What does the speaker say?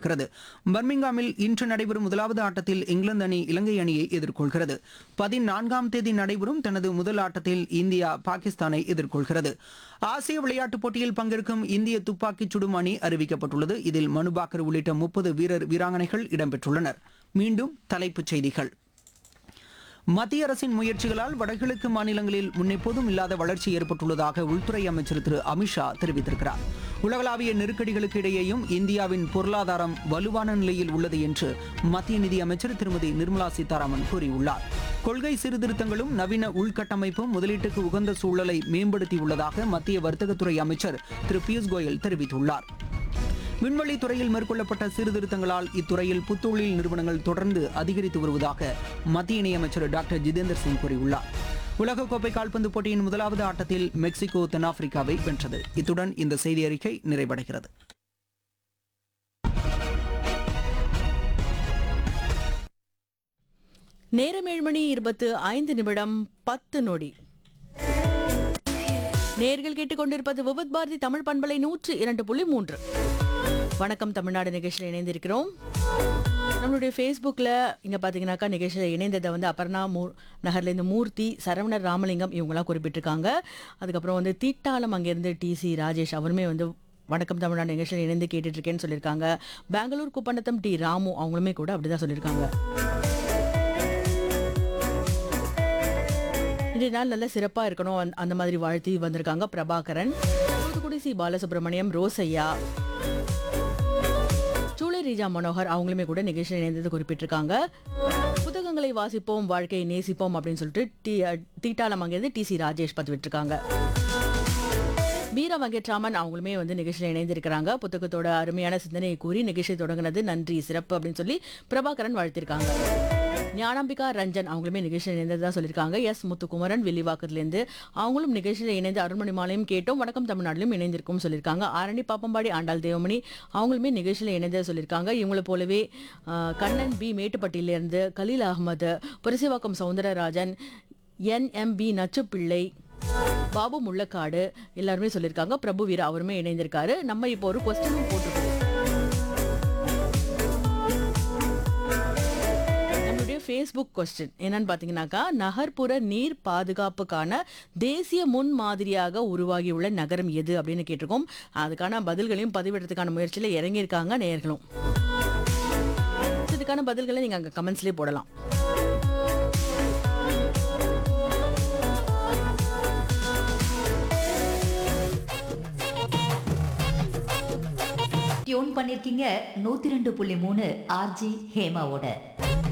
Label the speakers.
Speaker 1: கொண்டிருக்கிறது பர்மிங்காமில் இன்று நடைபெறும் முதலாவது ஆட்டத்தில் இங்கிலாந்து அணி இலங்கை அணியை எதிர்கொள்கிறது பதினான்காம் தேதி நடைபெறும் தனது முதல் ஆட்டத்தில் இந்தியா பாகிஸ்தானை எதிர்கொள்கிறது ஆசிய விளையாட்டுப் போட்டியில் பங்கேற்கும் இந்திய துப்பாக்கிச் சுடும் அணி அறிவிக்கப்பட்டுள்ளது இதில் மனுபாக்கர் உள்ளிட்ட முப்பது வீரர் வீராங்கனைகள் இடம்பெற்றுள்ளனர் மீண்டும் தலைப்புச் செய்திகள் மத்திய அரசின் முயற்சிகளால் வடகிழக்கு மாநிலங்களில் முன்னெப்போதும் இல்லாத வளர்ச்சி ஏற்பட்டுள்ளதாக உள்துறை அமைச்சர் திரு அமித்ஷா தெரிவித்திருக்கிறார் உலகளாவிய நெருக்கடிகளுக்கு இடையேயும் இந்தியாவின் பொருளாதாரம் வலுவான நிலையில் உள்ளது என்று மத்திய நிதி அமைச்சர் திருமதி நிர்மலா சீதாராமன் கூறியுள்ளார் கொள்கை சீர்திருத்தங்களும் நவீன உள்கட்டமைப்பும் முதலீட்டுக்கு உகந்த சூழலை மேம்படுத்தியுள்ளதாக மத்திய வர்த்தகத்துறை அமைச்சர் திரு பியூஷ் கோயல் தெரிவித்துள்ளார் விண்வெளி துறையில் மேற்கொள்ளப்பட்ட சீர்திருத்தங்களால் இத்துறையில் புத்தொழில் நிறுவனங்கள் தொடர்ந்து அதிகரித்து வருவதாக மத்திய இணையமைச்சர் டாக்டர் ஜிதேந்தர் சிங் கூறியுள்ளார் உலகக்கோப்பை கால்பந்து போட்டியின் முதலாவது ஆட்டத்தில் மெக்சிகோ தென்னாப்பிரிக்காவை வென்றது இத்துடன் இந்த செய்தி அறிக்கை நிறைவடைகிறது
Speaker 2: நேரம் ஏழு மணி இருபத்து ஐந்து நிமிடம் பத்து நொடி நேர்கள் கேட்டுக்கொண்டிருப்பது விபத் பாரதி தமிழ் பண்பலை நூற்று இரண்டு புள்ளி மூன்று வணக்கம் தமிழ்நாடு நிகழ்ச்சியில் இணைந்திருக்கிறோம் நம்மளுடைய ஃபேஸ்புக்கில் இங்கே பார்த்தீங்கன்னாக்கா நிகழ்ச்சியில் இணைந்ததை வந்து அபர்ணா மூ நகர்லேருந்து மூர்த்தி சரவணர் ராமலிங்கம் இவங்கெல்லாம் குறிப்பிட்டிருக்காங்க அதுக்கப்புறம் வந்து தீட்டாளம் அங்கேருந்து டிசி ராஜேஷ் அவருமே வந்து வணக்கம் தமிழ்நாடு நிகழ்ச்சியில் இணைந்து கேட்டுட்டு இருக்கேன்னு சொல்லியிருக்காங்க பெங்களூர் குப்பநத்தம் டி ராமு அவங்களுமே கூட அப்படிதான் சொல்லியிருக்காங்க இன்றைய நாள் நல்ல சிறப்பாக இருக்கணும் அந்த- அந்த மாதிரி வாழ்த்தி வந்திருக்காங்க பிரபாகரன் தூத்துக்குடி சி பாலசுப்ரமணியம் ரோசையா சூளை ரீஜா மனோகர் அவங்களுமே கூட நிகழ்ச்சியில் இணைந்தது குறிப்பிட்டிருக்காங்க புத்தகங்களை வாசிப்போம் வாழ்க்கையை நேசிப்போம் அப்படின்னு சொல்லிட்டு டி தீட்டாளம் அங்கேருந்து டி சி ராஜேஷ் பதிவிட்டிருக்காங்க வீர வெங்கட்ராமன் அவங்களுமே வந்து நிகழ்ச்சியில் இணைந்திருக்கிறாங்க புத்தகத்தோட அருமையான சிந்தனையை கூறி நிகழ்ச்சி தொடங்கினது நன்றி சிறப்பு அப்படின்னு சொல்லி பிரபாகரன் வாழ்த்திருக்காங்க ஞானாம்பிகா ரஞ்சன் அவங்களுமே நிகழ்ச்சியில் இணைந்ததா சொல்லியிருக்காங்க எஸ் முத்துக்குமரன் வில்லிவாக்கத்துலேருந்து அவங்களும் நிகழ்ச்சியில் இணைந்து அருண்மணி மாலையும் கேட்டோம் வணக்கம் தமிழ்நாட்டிலும் இணைந்திருக்கும் சொல்லியிருக்காங்க ஆரணி பாப்பம்பாடி ஆண்டாள் தேவமணி அவங்களுமே நிகழ்ச்சியில் இணைந்ததை சொல்லியிருக்காங்க இவங்களை போலவே ஆஹ், கண்ணன் பி மேட்டுப்பட்டியிலிருந்து கலீல் அகமது புரசிவாக்கம் சவுந்தரராஜன் என்எம்பி நச்சுப்பிள்ளை பாபு முள்ளக்காடு எல்லாருமே சொல்லியிருக்காங்க பிரபு வீரா அவருமே இணைந்திருக்காரு நம்ம இப்போ ஒரு கொஸ்டினும் போட்டிருக்கோம் நம்மளுடைய ஃபேஸ்புக் கொஸ்டின் என்னன்னு பார்த்தீங்கன்னாக்கா நகர்ப்புற நீர் பாதுகாப்புக்கான தேசிய முன் மாதிரியாக உருவாகியுள்ள நகரம் எது அப்படின்னு கேட்டிருக்கோம் அதுக்கான பதில்களையும் பதிவிடுறதுக்கான முயற்சியில் இறங்கியிருக்காங்க நேயர்களும் இதுக்கான பதில்களை நீங்கள் அங்கே கமெண்ட்ஸ்லேயே போடலாம்
Speaker 3: டியூன் பண்ணிருக்கீங்க நூத்தி ரெண்டு புள்ளி மூணு ஆர்ஜி ஹேமாவோட